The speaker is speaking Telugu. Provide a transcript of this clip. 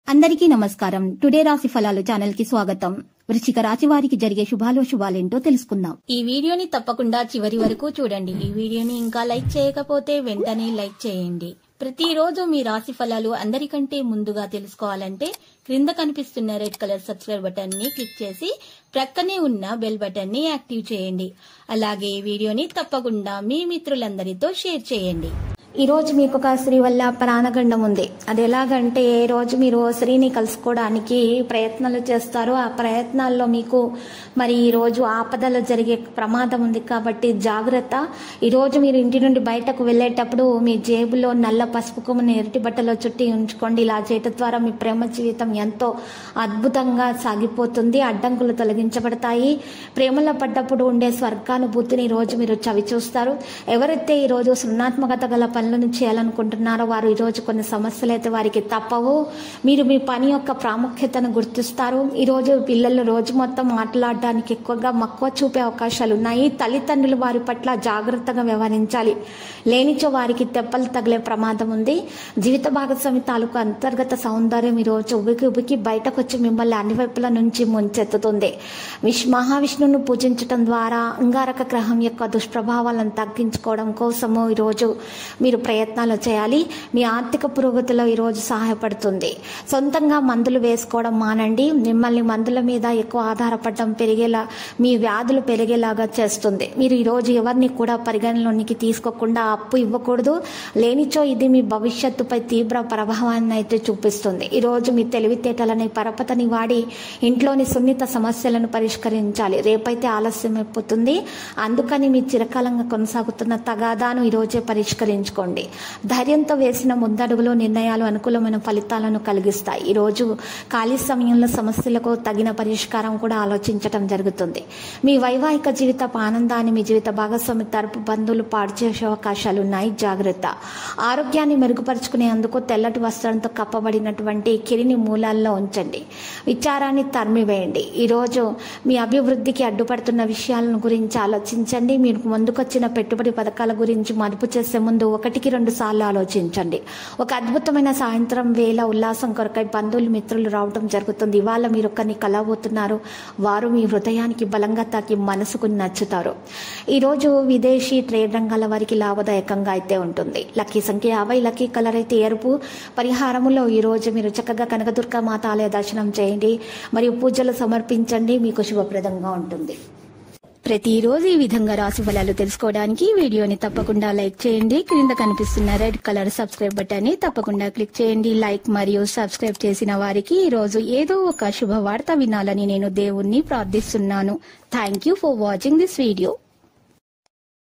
అందరికీ నమస్కారం టుడే రాశి ఫలాలు ఛానల్ కి స్వాగతం వృశ్చిక రాశి వారికి జరిగే శుభాలు శుభాలేంటో తెలుసుకుందాం ఈ వీడియోని తప్పకుండా చివరి వరకు చూడండి ఈ వీడియోని ఇంకా లైక్ చేయకపోతే వెంటనే లైక్ చేయండి ప్రతిరోజు మీ రాశి ఫలాలు అందరికంటే ముందుగా తెలుసుకోవాలంటే క్రింద కనిపిస్తున్న రెడ్ కలర్ సబ్స్క్రైబ్ బటన్ ని క్లిక్ చేసి ప్రక్కనే ఉన్న బెల్ బటన్ ని యాక్టివ్ చేయండి అలాగే ఈ వీడియోని తప్పకుండా మీ మిత్రులందరితో షేర్ చేయండి ఈ రోజు మీకు ఒక స్త్రీ వల్ల ప్రాణగండం ఉంది అది ఎలాగంటే ఏ రోజు మీరు స్త్రీని కలుసుకోవడానికి ప్రయత్నాలు చేస్తారో ఆ ప్రయత్నాల్లో మీకు మరి ఈ రోజు ఆపదలు జరిగే ప్రమాదం ఉంది కాబట్టి జాగ్రత్త ఈ రోజు మీరు ఇంటి నుండి బయటకు వెళ్ళేటప్పుడు మీ జేబులో నల్ల పసుపు కొమ్ముని ఎరటి బట్టలో చుట్టి ఉంచుకోండి ఇలా చేయటం ద్వారా మీ ప్రేమ జీవితం ఎంతో అద్భుతంగా సాగిపోతుంది అడ్డంకులు తొలగించబడతాయి ప్రేమలో పడ్డప్పుడు ఉండే స్వర్గానుభూతిని ఈ రోజు మీరు చవి చూస్తారు ఎవరైతే ఈ రోజు సృణాత్మకత గల పనులను చేయాలనుకుంటున్నారో వారు ఈరోజు కొన్ని సమస్యలు అయితే వారికి తప్పవు మీరు మీ పని యొక్క ప్రాముఖ్యతను గుర్తిస్తారు ఈరోజు పిల్లలు రోజు మొత్తం మాట్లాడడానికి ఎక్కువగా మక్కువ చూపే అవకాశాలు ఉన్నాయి తల్లిదండ్రులు వారి పట్ల జాగ్రత్తగా వ్యవహరించాలి లేనిచో వారికి తెప్పలు తగిలే ప్రమాదం ఉంది జీవిత భాగస్వామి తాలూకు అంతర్గత సౌందర్యం ఈరోజు ఉబికి ఉబికి బయటకు వచ్చి మిమ్మల్ని అన్ని వైపుల నుంచి ముంచెత్తుతుంది విష్ మహావిష్ణువును పూజించడం ద్వారా అంగారక గ్రహం యొక్క దుష్ప్రభావాలను తగ్గించుకోవడం కోసము ఈరోజు మీరు ప్రయత్నాలు చేయాలి మీ ఆర్థిక పురోగతిలో ఈరోజు సహాయపడుతుంది సొంతంగా మందులు వేసుకోవడం మానండి మిమ్మల్ని మందుల మీద ఎక్కువ ఆధారపడడం పెరిగేలా మీ వ్యాధులు పెరిగేలాగా చేస్తుంది మీరు ఈరోజు ఎవరిని కూడా పరిగణలోనికి తీసుకోకుండా అప్పు ఇవ్వకూడదు లేనిచో ఇది మీ భవిష్యత్తుపై తీవ్ర ప్రభావాన్ని అయితే చూపిస్తుంది ఈరోజు మీ తెలివితేటలని పరపతని వాడి ఇంట్లోని సున్నిత సమస్యలను పరిష్కరించాలి రేపైతే ఆలస్యం అయిపోతుంది అందుకని మీ చిరకాలంగా కొనసాగుతున్న తగాదాను ఈరోజే పరిష్కరించుకోండి ధైర్యంతో వేసిన ముందడుగులు నిర్ణయాలు అనుకూలమైన ఫలితాలను కలిగిస్తాయి ఈరోజు ఖాళీ సమయంలో సమస్యలకు తగిన పరిష్కారం కూడా ఆలోచించడం జరుగుతుంది మీ వైవాహిక జీవిత ఆనందాన్ని మీ జీవిత భాగస్వామి తరపు బంధువులు పాడు చేసే అవకాశాలు ఉన్నాయి జాగ్రత్త ఆరోగ్యాన్ని మెరుగుపరుచుకునేందుకు తెల్లటి వస్త్రంతో కప్పబడినటువంటి కిరిని మూలాల్లో ఉంచండి విచారాన్ని తరిమివేయండి ఈరోజు మీ అభివృద్ధికి అడ్డుపడుతున్న విషయాలను గురించి ఆలోచించండి మీరు ముందుకొచ్చిన పెట్టుబడి పథకాల గురించి మదుపు చేసే ముందు ఒకటికి రెండు సార్లు ఆలోచించండి ఒక అద్భుతమైన సాయంత్రం వేళ ఉల్లాసం కొరకై బంధువులు మిత్రులు రావడం జరుగుతుంది ఇవాళ మీరు ఒకరిని కలవబోతున్నారు వారు మీ హృదయానికి బలంగా తాకి మనసుకు నచ్చుతారు ఈరోజు విదేశీ ట్రేడ్ రంగాల వారికి లాభదాయకంగా అయితే ఉంటుంది లక్కీ సంఖ్య యాభై లక్కీ కలర్ అయితే ఎరుపు పరిహారములో ఈరోజు మీరు చక్కగా కనకదుర్గ మాత ఆలయ దర్శనం చేయండి మరియు పూజలు సమర్పించండి మీకు శుభప్రదంగా ఉంటుంది ప్రతిరోజు ఈ విధంగా రాశి ఫలాలు తెలుసుకోవడానికి వీడియోని తప్పకుండా లైక్ చేయండి క్రింద కనిపిస్తున్న రెడ్ కలర్ సబ్స్క్రైబ్ బటన్ ని తప్పకుండా క్లిక్ చేయండి లైక్ మరియు సబ్స్క్రైబ్ చేసిన వారికి ఈ రోజు ఏదో ఒక శుభవార్త వినాలని నేను దేవుణ్ణి ప్రార్థిస్తున్నాను thank you for watching this video